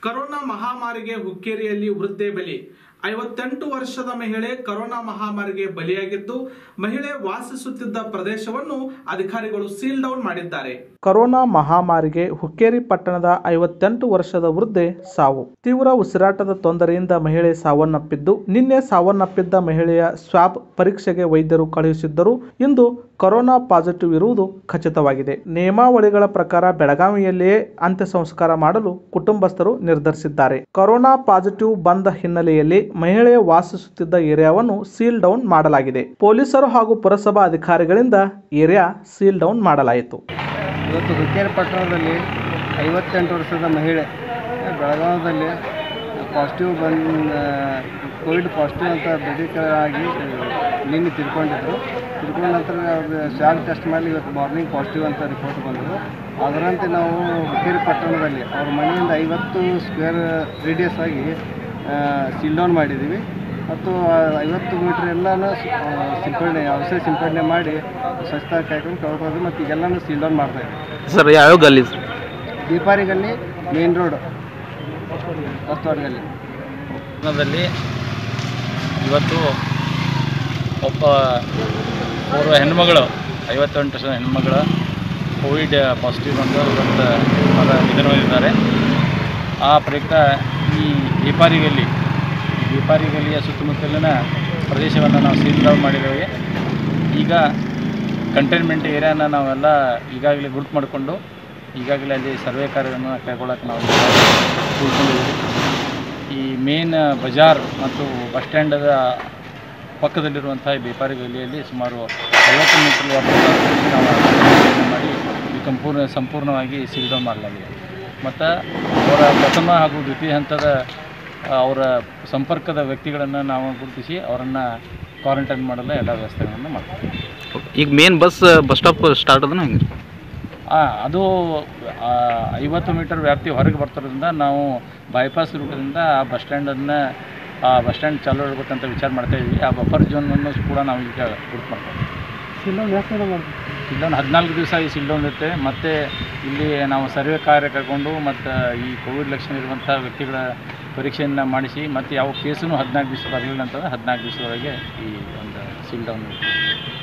corona ಮಹಾಮಾರಿಗೆ ಹುಕ್ಕೇರಿಯಲ್ಲಿ ವೃದ್ಧೆ ಬಲಿ ಐವತ್ತೆಂಟು ವರ್ಷದ ಮಹಿಳೆ ಕರೋನಾ ಮಹಾಮಾರಿಗೆ ಬಲಿಯಾಗಿದ್ದು ಮಹಿಳೆ ವಾಸಿಸುತ್ತಿದ್ದ ಪ್ರದೇಶವನ್ನು ಅಧಿಕಾರಿಗಳು ಸೀಲ್ ಡೌನ್ ಮಾಡಿದ್ದಾರೆ ಕೊರೋನಾ ಮಹಾಮಾರಿಗೆ ಹುಕ್ಕೇರಿ ಪಟ್ಟಣದ ಐವತ್ತೆಂಟು ವರ್ಷದ ವೃದ್ಧೆ ಸಾವು ತೀವ್ರ ಉಸಿರಾಟದ ತೊಂದರೆಯಿಂದ ಮಹಿಳೆ ಸಾವನ್ನಪ್ಪಿದ್ದು ನಿನ್ನೆ ಸಾವನ್ನಪ್ಪಿದ್ದ ಮಹಿಳೆಯ ಸ್ವಾಬ್ ಪರೀಕ್ಷೆಗೆ ವೈದ್ಯರು ಕಳುಹಿಸಿದ್ದರು ಇಂದು ಕೊರೋನಾ ಪಾಸಿಟಿವ್ ಇರುವುದು ಖಚಿತವಾಗಿದೆ ನಿಯಮಾವಳಿಗಳ ಪ್ರಕಾರ ಬೆಳಗಾವಿಯಲ್ಲಿಯೇ ಅಂತ್ಯ ಸಂಸ್ಕಾರ ಮಾಡಲು ಕುಟುಂಬಸ್ಥರು ನಿರ್ಧರಿಸಿದ್ದಾರೆ ಕೊರೋನಾ ಪಾಸಿಟಿವ್ ಬಂದ ಹಿನ್ನೆಲೆಯಲ್ಲಿ ಮಹಿಳೆ ವಾಸಿಸುತ್ತಿದ್ದ ಏರಿಯಾವನ್ನು ಸೀಲ್ ಡೌನ್ ಮಾಡಲಾಗಿದೆ ಪೊಲೀಸರು ಹಾಗೂ ಪುರಸಭಾ ಅಧಿಕಾರಿಗಳಿಂದ ಏರಿಯಾ ಸೀಲ್ ಡೌನ್ ಮಾಡಲಾಯಿತು ಇವತ್ತು ಹುಕ್ಕೇರಿ ಪಟ್ಟಣದಲ್ಲಿ ಐವತ್ತೆಂಟು ವರ್ಷದ ಮಹಿಳೆ ಬೆಳಗಾವದಲ್ಲಿ ಪಾಸಿಟಿವ್ ಬಂದ ಕೋವಿಡ್ ಪಾಸಿಟಿವ್ ಅಂತ ದೃಢೀಕರಣವಾಗಿ ನಿನ್ನೆ ತಿಳ್ಕೊಂಡಿದ್ರು ತಿಳ್ಕೊಂಡ ನಂತರ ಅವ್ರದ್ದು ಸ್ವಾಬ್ ಟೆಸ್ಟ್ ಮಾಡಿ ಇವತ್ತು ಮಾರ್ನಿಂಗ್ ಪಾಸಿಟಿವ್ ಅಂತ ರಿಪೋರ್ಟ್ ಬಂದವು ಅದರಂತೆ ನಾವು ಹುಕ್ಕೇರಿ ಪಟ್ಟಣದಲ್ಲಿ ಅವ್ರ ಮನೆಯಿಂದ ಐವತ್ತು ಸ್ಕ್ವೇರ್ ರೇಡಿಯಸ್ ಆಗಿ ಸೀಲ್ ಡೌನ್ ಮಾಡಿದ್ದೀವಿ ಮತ್ತು ಆ ಐವತ್ತು ಮೀಟ್ರ್ ಎಲ್ಲನೂ ಸಿಂಪಡಣೆ ಔಷಧಿ ಸಿಂಪಡಣೆ ಮಾಡಿ ಸ್ವಚ್ಛತಾ ಕಾಯ್ಕೊಂಡು ಕಳ್ಕೊಳ್ಳೋದು ಮತ್ತು ಈಗೆಲ್ಲನೂ ಸೀಲ್ ಡೌನ್ ಮಾಡ್ತಾ ಇದ್ದೀವಿ ಸರ್ ಯಾವ್ಯಾವ ಗಲ್ಲಿ ಸರ್ ದೀಪಾರಿಗಲ್ಲಿ ಮೇನ್ ರೋಡ್ ಗಲ್ಲಿ ಪಟ್ಟಣದಲ್ಲಿ ಇವತ್ತು ಒಬ್ಬ ಓರ್ವ ಹೆಣ್ಮಗಳು ಐವತ್ತೆಂಟು ವರ್ಷದ ಹೆಣ್ಮಗಳು ಕೋವಿಡ್ ಪಾಸಿಟಿವ್ ಬಂದು ಇವತ್ತು ಅವರ ನಿಧನ ಹೊಂದಿದ್ದಾರೆ ಆ ಪ್ರಯುಕ್ತ ಈ ದೀಪಾರಿಗಲ್ಲಿ ಈ ದೀಪಾರಿಗಲ್ಲಿಯ ಸುತ್ತಮುತ್ತಲಿನ ಪ್ರದೇಶವನ್ನು ನಾವು ಸೀಲ್ ಡೌನ್ ಮಾಡಿದ್ದೇವೆ ಈಗ ಕಂಟೈನ್ಮೆಂಟ್ ಏರಿಯಾನ ನಾವೆಲ್ಲ ಈಗಾಗಲೇ ಗುರುತು ಮಾಡಿಕೊಂಡು ಈಗಾಗಲೇ ಅಲ್ಲಿ ಸರ್ವೆ ಕಾರ್ಯವನ್ನು ಕೈಗೊಳ್ಳಕ್ಕೆ ನಾವು ಕೂಡ್ಕೊಂಡಿದ್ದೀವಿ ಈ ಮೇನ್ ಬಜಾರ್ ಮತ್ತು ಬಸ್ ಸ್ಟ್ಯಾಂಡದ ಪಕ್ಕದಲ್ಲಿರುವಂಥ ಈ ಬೇಪಾರಿ ಗಲ್ಲಿಯಲ್ಲಿ ಸುಮಾರು ಐವತ್ತು ಮೀಟರ್ ವಾಟರ್ ನಾವು ಅದನ್ನು ಮಾಡಿ ಈ ಸಂಪೂರ್ಣ ಸಂಪೂರ್ಣವಾಗಿ ಸೀಲ್ ಡೌನ್ ಮಾಡಲಾಗಿದೆ ಮತ್ತು ಅವರ ಪ್ರಥಮ ಹಾಗೂ ದ್ವಿತೀಯ ಹಂತದ ಆ, ಅವರ ಸಂಪರ್ಕದ ವ್ಯಕ್ತಿಗಳನ್ನು ನಾವು ಗುರುತಿಸಿ ಅವರನ್ನು ಕ್ವಾರಂಟೈನ್ ಮಾಡಲು ಎಲ್ಲ ವ್ಯವಸ್ಥೆಗಳನ್ನು ಮಾಡ್ತೀವಿ ಈಗ main bus bus stop start ಅದನ್ನ ಹೆಂಗೆ ಆ, ಅದು ಆ, ಐವತ್ತು ಮೀಟರ್ ವ್ಯಾಪ್ತಿ ಹೊರಗೆ ಬರ್ತಿರೋದ್ರಿಂದ ನಾವು ಬೈಪಾಸ್ ರೂಟದಿಂದ ಆ ಬಸ್ ಸ್ಟ್ಯಾಂಡನ್ನು ಆ ಬಸ್ ಸ್ಟ್ಯಾಂಡ್ ಚಾಲೂ ಇರಬೇಕಂತ ವಿಚಾರ ಮಾಡ್ತಾ ಇದ್ವಿ ಆ ಬಫರ್ ಝೋನನ್ನು ಕೂಡ ನಾವು ಈಗ ಗುರುತು ಮಾಡ್ತೀವಿ ಸಿಲ್ಡೌನ್ ಹದಿನಾಲ್ಕು ದಿವಸ ಈ ಸಿಲ್ಡೌನ್ ಇರುತ್ತೆ ಮತ್ತು ಇಲ್ಲಿ ನಾವು ಸರ್ವೆ ಕಾರ್ಯ ಕೈಗೊಂಡು ಮತ್ತು ಈ ಕೋವಿಡ್ ಲಕ್ಷಣ ಇರುವಂಥ ವ್ಯಕ್ತಿಗಳ ಪರೀಕ್ಷೆಯನ್ನು ಮಾಡಿಸಿ ಮತ್ತು ಯಾವ ಕೇಸೂ ಹದಿನಾಲ್ಕು ದಿವಸ ಬರಲಿಲ್ಲ ಅಂತಂದ್ರೆ ಹದಿನಾಲ್ಕು ದಿವಸದೊಳಗೆ ಈ ಒಂದು ಸಿಲ್ಡೌನ್